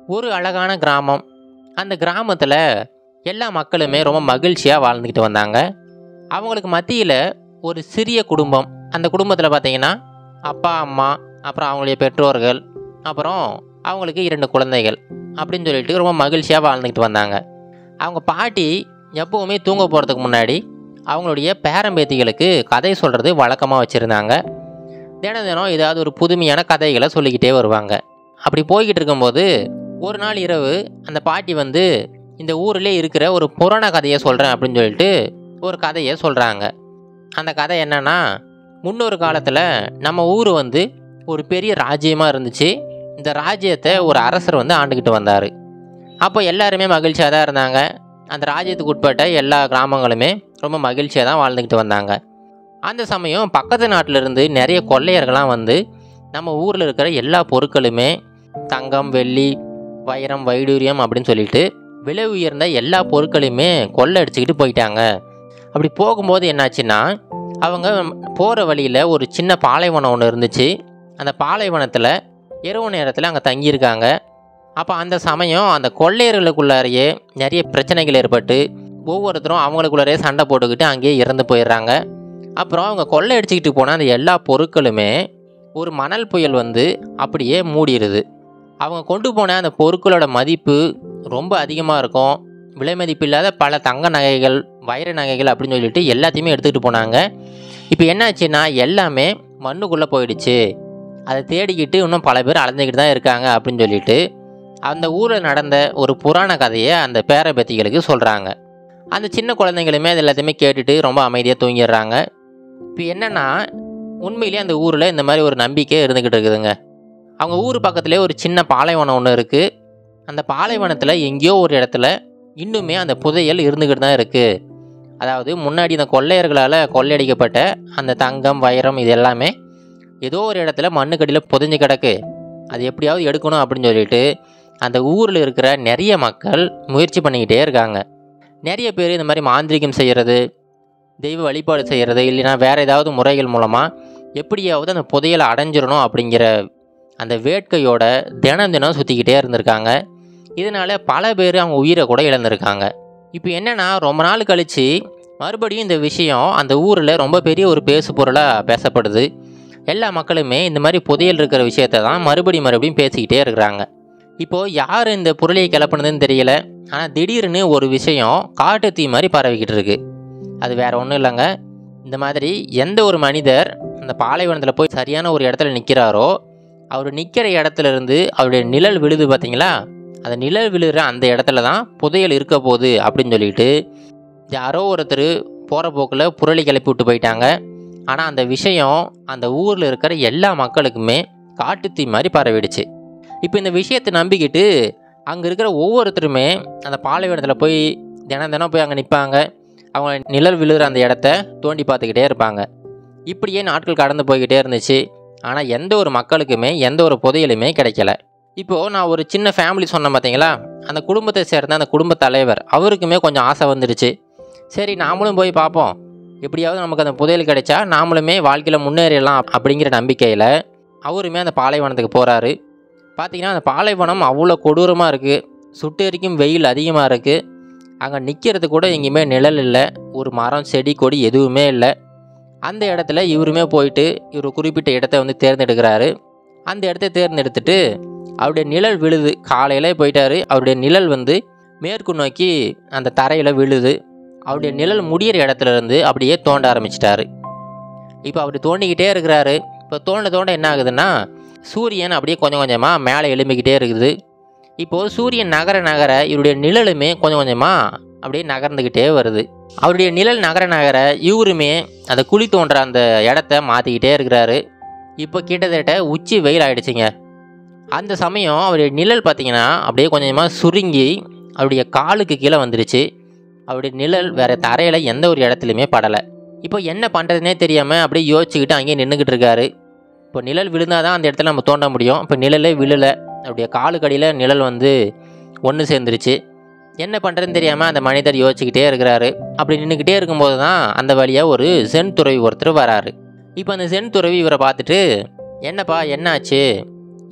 ஒரு அழகான கிராமம் அந்த கிராமத்தில் எல்லா மக்களுமே ரொம்ப மகிழ்ச்சியாக வாழ்ந்துக்கிட்டு வந்தாங்க அவங்களுக்கு மத்தியில் ஒரு சிறிய குடும்பம் அந்த குடும்பத்தில் பார்த்தீங்கன்னா அப்பா அம்மா அப்புறம் அவங்களுடைய பெற்றோர்கள் அப்புறம் அவங்களுக்கு இரண்டு குழந்தைகள் அப்படின்னு சொல்லிட்டு ரொம்ப மகிழ்ச்சியாக வாழ்ந்துக்கிட்டு வந்தாங்க அவங்க பாட்டி எப்போவுமே தூங்க போகிறதுக்கு முன்னாடி அவங்களுடைய பேரம்பேத்திகளுக்கு கதை சொல்கிறது வழக்கமாக வச்சுருந்தாங்க தினம் தினம் ஏதாவது ஒரு புதுமையான கதைகளை சொல்லிக்கிட்டே வருவாங்க அப்படி போய்கிட்டு இருக்கும்போது ஒரு நாள் இரவு அந்த பாட்டி வந்து இந்த ஊரிலே இருக்கிற ஒரு புராண கதையை சொல்கிறேன் அப்படின்னு சொல்லிட்டு ஒரு கதையை சொல்கிறாங்க அந்த கதை என்னன்னா முன்னொரு காலத்தில் நம்ம ஊர் வந்து ஒரு பெரிய ராஜ்யமாக இருந்துச்சு இந்த ராஜ்யத்தை ஒரு அரசர் வந்து ஆண்டுக்கிட்டு வந்தார் அப்போ எல்லாருமே மகிழ்ச்சியாக தான் இருந்தாங்க அந்த ராஜ்யத்துக்கு உட்பட்ட எல்லா கிராமங்களுமே ரொம்ப மகிழ்ச்சியாக தான் வாழ்ந்துக்கிட்டு வந்தாங்க அந்த சமயம் பக்கத்து நாட்டிலிருந்து நிறைய கொள்ளையர்கள்லாம் வந்து நம்ம ஊரில் இருக்கிற எல்லா பொருட்களுமே தங்கம் வெள்ளி வைரம் வைடூரியம் அப்படின்னு சொல்லிட்டு விலை உயர்ந்த எல்லா பொருட்களையுமே கொள்ளை அடிச்சுக்கிட்டு போயிட்டாங்க அப்படி போகும்போது என்னாச்சுன்னா அவங்க போகிற வழியில் ஒரு சின்ன பாலைவனம் ஒன்று இருந்துச்சு அந்த பாலைவனத்தில் இரவு நேரத்தில் அங்கே தங்கியிருக்காங்க அப்போ அந்த சமயம் அந்த கொள்ளையர்களுக்குள்ளாரையே நிறைய பிரச்சனைகள் ஏற்பட்டு ஒவ்வொருத்தரும் அவங்களுக்குள்ளாரே சண்டை போட்டுக்கிட்டு அங்கேயே இறந்து போயிடுறாங்க அப்புறம் அவங்க கொள்ளை அடிச்சுக்கிட்டு போன அந்த எல்லா பொருட்களுமே ஒரு மணல் புயல் வந்து அப்படியே மூடிடுது அவங்க கொண்டு போன அந்த பொருட்களோட மதிப்பு ரொம்ப அதிகமாக இருக்கும் விலை மதிப்பில்லாத பல தங்க நகைகள் வைர நகைகள் அப்படின்னு சொல்லிட்டு எல்லாத்தையுமே எடுத்துக்கிட்டு போனாங்க இப்போ என்னாச்சுன்னா எல்லாமே மண்ணுக்குள்ளே போயிடுச்சு அதை தேடிக்கிட்டு இன்னும் பல பேர் அலைஞ்சிக்கிட்டு தான் இருக்காங்க அப்படின்னு சொல்லிட்டு அந்த ஊரில் நடந்த ஒரு புராண கதையை அந்த பேரபத்திகளுக்கு சொல்கிறாங்க அந்த சின்ன குழந்தைங்களுமே அது எல்லாத்தையுமே கேட்டுட்டு ரொம்ப அமைதியாக தூங்கிடுறாங்க இப்போ என்னென்னா உண்மையிலேயே அந்த ஊரில் இந்த மாதிரி ஒரு நம்பிக்கை இருந்துக்கிட்டு இருக்குதுங்க அவங்க ஊர் பக்கத்துலேயே ஒரு சின்ன பாலைவனம் ஒன்று இருக்குது அந்த பாலைவனத்தில் எங்கேயோ ஒரு இடத்துல இன்னுமே அந்த புதையல் இருந்துக்கிட்டு தான் இருக்குது அதாவது முன்னாடி இந்த கொள்ளையர்களால் கொள்ளையடிக்கப்பட்ட அந்த தங்கம் வைரம் இது எல்லாமே ஏதோ ஒரு இடத்துல மண்ணுக்கடியில் புதைஞ்சு கிடக்கு அது எப்படியாவது எடுக்கணும் அப்படின்னு சொல்லிட்டு அந்த ஊரில் இருக்கிற நிறைய மக்கள் முயற்சி பண்ணிக்கிட்டே இருக்காங்க நிறைய பேர் இந்த மாதிரி மாந்திரிகம் செய்கிறது தெய்வ வழிபாடு செய்கிறது இல்லைன்னா வேறு ஏதாவது முறைகள் மூலமாக எப்படியாவது அந்த புதையலை அடைஞ்சிடணும் அப்படிங்கிற அந்த வேட்கையோட தினம் தினம் சுற்றிக்கிட்டே இருந்திருக்காங்க இதனால் பல பேர் அவங்க உயிரை கூட இழந்திருக்காங்க இப்போ என்னென்னா ரொம்ப நாள் கழித்து மறுபடியும் இந்த விஷயம் அந்த ஊரில் ரொம்ப பெரிய ஒரு பேசு பொருளாக பேசப்படுது எல்லா மக்களுமே இந்த மாதிரி புதையல் இருக்கிற விஷயத்த தான் மறுபடியும் மறுபடியும் பேசிக்கிட்டே இருக்கிறாங்க இப்போது யார் இந்த பொருளையை கிளப்புனதுன்னு தெரியல ஆனால் திடீர்னு ஒரு விஷயம் காட்டு தீ மாதிரி பரவிக்கிட்டு இருக்கு அது வேற ஒன்றும் இல்லைங்க இந்த மாதிரி எந்த ஒரு மனிதர் அந்த பாலைவனத்தில் போய் சரியான ஒரு இடத்துல நிற்கிறாரோ அவர் நிற்கிற இடத்துல இருந்து அவருடைய நிழல் விழுது பார்த்தீங்களா அந்த நிழல் விழுகிற அந்த இடத்துல தான் புதையல் இருக்க போகுது அப்படின்னு சொல்லிட்டு யாரோ ஒருத்தர் போகிற போக்கில் புரளி கிளப்பி விட்டு போயிட்டாங்க ஆனால் அந்த விஷயம் அந்த ஊரில் இருக்கிற எல்லா மக்களுக்குமே காட்டுத்தீ மாதிரி பரவிடுச்சு இப்போ இந்த விஷயத்தை நம்பிக்கிட்டு அங்கே இருக்கிற ஒவ்வொருத்தருமே அந்த பாலைவனத்தில் போய் தினம் தினம் போய் அங்கே நிற்பாங்க அவங்க நிழல் விழுகிற அந்த இடத்த தோண்டி பார்த்துக்கிட்டே இருப்பாங்க இப்படியே நாட்கள் கடந்து போய்கிட்டே இருந்துச்சு ஆனால் எந்த ஒரு மக்களுக்குமே எந்த ஒரு புதையலுமே கிடைக்கல இப்போது நான் ஒரு சின்ன ஃபேமிலி சொன்னேன் பார்த்தீங்களா அந்த குடும்பத்தை சேர்ந்த அந்த குடும்ப தலைவர் அவருக்குமே கொஞ்சம் ஆசை வந்துடுச்சு சரி நாமளும் போய் பார்ப்போம் எப்படியாவது நமக்கு அந்த புதையல் கிடைச்சா நாமளுமே வாழ்க்கையில் முன்னேறிடலாம் அப்படிங்கிற நம்பிக்கையில் அவருமே அந்த பாலைவனத்துக்கு போகிறாரு பார்த்தீங்கன்னா அந்த பாலைவனம் அவ்வளோ கொடூரமாக இருக்குது சுட்டெரிக்கும் வெயில் அதிகமாக இருக்குது அங்கே நிற்கிறது கூட எங்கேயுமே நிழல் இல்லை ஒரு மரம் செடி கொடி எதுவுமே இல்லை அந்த இடத்துல இவருமே போயிட்டு இவர் குறிப்பிட்ட இடத்த வந்து தேர்ந்தெடுக்கிறாரு அந்த இடத்த தேர்ந்தெடுத்துட்டு அவருடைய நிழல் விழுது காலையில் போயிட்டாரு அவருடைய நிழல் வந்து மேற்கு நோக்கி அந்த தரையில் விழுது அவருடைய நிழல் முடியிற இடத்துல இருந்து அப்படியே தோண்ட ஆரம்பிச்சிட்டாரு இப்போ அப்படி தோண்டிக்கிட்டே இருக்கிறாரு இப்போ தோண்ட தோண்ட என்ன ஆகுதுன்னா சூரியன் அப்படியே கொஞ்சம் கொஞ்சமாக மேலே எழும்பிக்கிட்டே இருக்குது இப்போது சூரியன் நகர நகர இவருடைய நிழலுமே கொஞ்சம் கொஞ்சமாக அப்படியே நகர்ந்துக்கிட்டே வருது அவருடைய நிழல் நகர நகர இவருமே அந்த குழி தோன்ற அந்த இடத்த மாற்றிக்கிட்டே இருக்கிறாரு இப்போ கிட்டத்தட்ட உச்சி வெயில் ஆயிடுச்சுங்க அந்த சமயம் அவருடைய நிழல் பார்த்தீங்கன்னா அப்படியே கொஞ்சம் கொஞ்சமாக சுருங்கி அவருடைய காலுக்கு கீழே வந்துருச்சு அவருடைய நிழல் வேறு தரையில் எந்த ஒரு இடத்துலையுமே படலை இப்போ என்ன பண்ணுறதுனே தெரியாமல் அப்படியே யோசிச்சுக்கிட்டு அங்கேயே நின்றுக்கிட்டு இருக்காரு இப்போ நிழல் விழுந்தால் தான் அந்த இடத்துல நம்ம தோண்ட முடியும் இப்போ நிழலே விழலை அவருடைய காலுக்கடியில் நிழல் வந்து ஒன்று சேர்ந்துருச்சு என்ன பண்ணுறதுன்னு தெரியாமல் அந்த மனிதர் யோசிச்சுக்கிட்டே இருக்கிறாரு அப்படி நின்றுக்கிட்டே இருக்கும்போது தான் அந்த வழியாக ஒரு சென் துறவி ஒருத்தர் வராரு இப்போ அந்த சென் துறவி இவரை பார்த்துட்டு என்னப்பா என்னாச்சு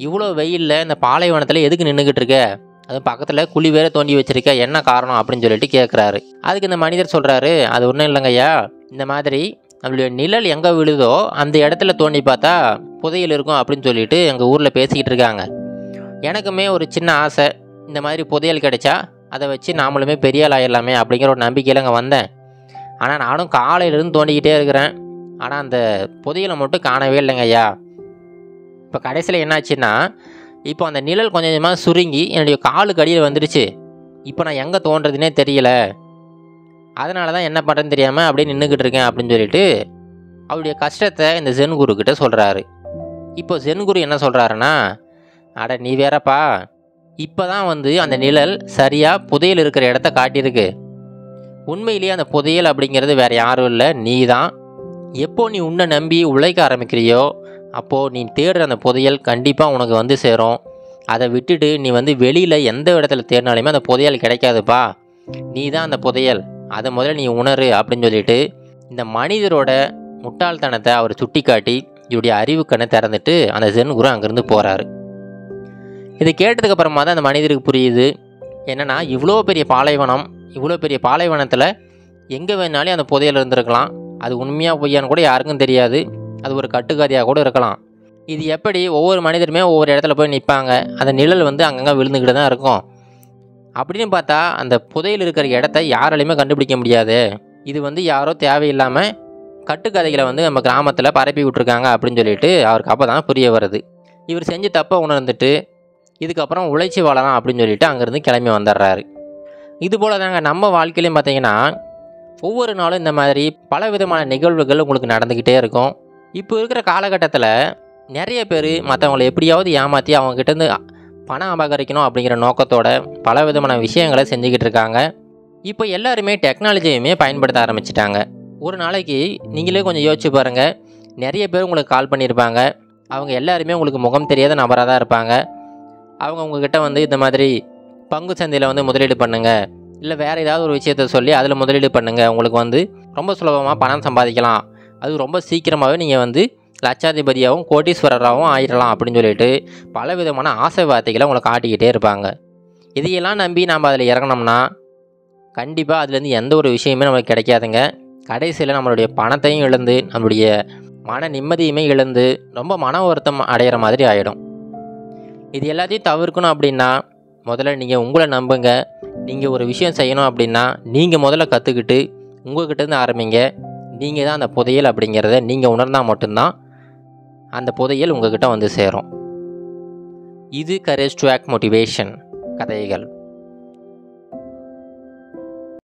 இவ்வளோ வெயிலில் இந்த பாலைவனத்தில் எதுக்கு நின்றுக்கிட்டு இருக்க அது பக்கத்தில் குழி வேற தோண்டி வச்சிருக்க என்ன காரணம் அப்படின்னு சொல்லிட்டு கேட்குறாரு அதுக்கு இந்த மனிதர் சொல்கிறாரு அது ஒன்றும் இல்லைங்கய்யா இந்த மாதிரி நம்மளுடைய நிழல் எங்கே விழுதோ அந்த இடத்துல தோண்டி பார்த்தா புதையல் இருக்கும் அப்படின்னு சொல்லிட்டு எங்கள் ஊரில் பேசிக்கிட்டு இருக்காங்க எனக்குமே ஒரு சின்ன ஆசை இந்த மாதிரி புதையல் கிடைச்சா அதை வச்சு நாமளுமே பெரிய ஆள் ஆயிடலாமே அப்படிங்கிற ஒரு நம்பிக்கையில் அங்கே வந்தேன் ஆனால் நானும் காலையிலேருந்து தோண்டிக்கிட்டே இருக்கிறேன் ஆனால் அந்த புதையலை மட்டும் காணவே இல்லைங்க ஐயா இப்போ கடைசியில் என்னாச்சுன்னா இப்போ அந்த நிழல் கொஞ்சம் கொஞ்சமாக சுருங்கி என்னுடைய காலுக்கு அடியில் வந்துடுச்சு இப்போ நான் எங்கே தோன்றதுனே தெரியல அதனால தான் என்ன பண்ணுறதுன்னு தெரியாமல் அப்படியே நின்றுக்கிட்டு இருக்கேன் அப்படின்னு சொல்லிட்டு அவருடைய கஷ்டத்தை இந்த ஜென் குரு கிட்ட சொல்கிறாரு இப்போ ஜென் குரு என்ன சொல்கிறாருன்னா அட நீ வேறப்பா இப்போ தான் வந்து அந்த நிழல் சரியாக புதையல் இருக்கிற இடத்த காட்டியிருக்கு உண்மையிலேயே அந்த புதையல் அப்படிங்கிறது வேற யாரும் இல்லை நீ தான் எப்போ நீ உன்னை நம்பி உழைக்க ஆரம்பிக்கிறியோ அப்போது நீ தேடுற அந்த புதையல் கண்டிப்பாக உனக்கு வந்து சேரும் அதை விட்டுட்டு நீ வந்து வெளியில் எந்த இடத்துல தேடினாலுமே அந்த புதையல் கிடைக்காதுப்பா நீ தான் அந்த புதையல் அதை முதல்ல நீ உணரு அப்படின்னு சொல்லிட்டு இந்த மனிதரோட முட்டாள்தனத்தை அவர் சுட்டி காட்டி இவருடைய அறிவு கண்ணை திறந்துட்டு அந்த ஜென் குரு அங்கேருந்து போகிறாரு இது கேட்டதுக்கு அப்புறமா தான் அந்த மனிதருக்கு புரியுது என்னென்னா இவ்வளோ பெரிய பாலைவனம் இவ்வளோ பெரிய பாலைவனத்தில் எங்கே வேணாலும் அந்த புதையல் இருந்திருக்கலாம் அது உண்மையாக பொய்யான்னு கூட யாருக்கும் தெரியாது அது ஒரு கட்டுக்கதையாக கூட இருக்கலாம் இது எப்படி ஒவ்வொரு மனிதருமே ஒவ்வொரு இடத்துல போய் நிற்பாங்க அந்த நிழல் வந்து அங்கங்கே விழுந்துக்கிட்டு தான் இருக்கும் அப்படின்னு பார்த்தா அந்த புதையல் இருக்கிற இடத்த யாராலையுமே கண்டுபிடிக்க முடியாது இது வந்து யாரோ தேவையில்லாமல் கட்டுக்கதைகளை வந்து நம்ம கிராமத்தில் பரப்பி விட்ருக்காங்க அப்படின்னு சொல்லிட்டு அவருக்கு அப்போ தான் புரிய வருது இவர் செஞ்சு தப்பை உணர்ந்துட்டு இதுக்கப்புறம் உழைச்சி வாழலாம் அப்படின்னு சொல்லிட்டு அங்கேருந்து கிளம்பி வந்துடுறாரு இது போல் தாங்க நம்ம வாழ்க்கையிலையும் பார்த்தீங்கன்னா ஒவ்வொரு நாளும் இந்த மாதிரி பல விதமான நிகழ்வுகள் உங்களுக்கு நடந்துக்கிட்டே இருக்கும் இப்போ இருக்கிற காலகட்டத்தில் நிறைய பேர் மற்றவங்களை எப்படியாவது ஏமாற்றி அவங்கக்கிட்டேருந்து பணம் அபகரிக்கணும் அப்படிங்கிற நோக்கத்தோட பல விதமான விஷயங்களை செஞ்சுக்கிட்டு இருக்காங்க இப்போ எல்லாருமே டெக்னாலஜியுமே பயன்படுத்த ஆரம்பிச்சிட்டாங்க ஒரு நாளைக்கு நீங்களே கொஞ்சம் யோசிச்சு பாருங்கள் நிறைய பேர் உங்களுக்கு கால் பண்ணியிருப்பாங்க அவங்க எல்லாருமே உங்களுக்கு முகம் தெரியாத நபராக தான் இருப்பாங்க அவங்க உங்ககிட்ட வந்து இந்த மாதிரி பங்கு சந்தையில் வந்து முதலீடு பண்ணுங்கள் இல்லை வேறு ஏதாவது ஒரு விஷயத்த சொல்லி அதில் முதலீடு பண்ணுங்கள் உங்களுக்கு வந்து ரொம்ப சுலபமாக பணம் சம்பாதிக்கலாம் அது ரொம்ப சீக்கிரமாகவே நீங்கள் வந்து லட்சாதிபதியாகவும் கோட்டீஸ்வரராகவும் ஆயிடலாம் அப்படின்னு சொல்லிட்டு பல விதமான ஆசை வார்த்தைகளை உங்களை காட்டிக்கிட்டே இருப்பாங்க இதையெல்லாம் நம்பி நாம் அதில் இறங்கினோம்னா கண்டிப்பாக அதுலேருந்து எந்த ஒரு விஷயமே நம்மளுக்கு கிடைக்காதுங்க கடைசியில் நம்மளுடைய பணத்தையும் இழந்து நம்மளுடைய மன நிம்மதியுமே இழந்து ரொம்ப மன வருத்தம் அடையிற மாதிரி ஆகிடும் இது எல்லாத்தையும் தவிர்க்கணும் அப்படின்னா முதல்ல நீங்கள் உங்களை நம்புங்க நீங்கள் ஒரு விஷயம் செய்யணும் அப்படின்னா நீங்கள் முதல்ல கற்றுக்கிட்டு உங்கள்கிட்டருந்து ஆரம்பிங்க நீங்கள் தான் அந்த புதையல் அப்படிங்கிறத நீங்கள் உணர்ந்தால் மட்டும்தான் அந்த புதையல் உங்ககிட்ட வந்து சேரும் இது கரேஜ் டு ஆக்ட் மோட்டிவேஷன் கதைகள்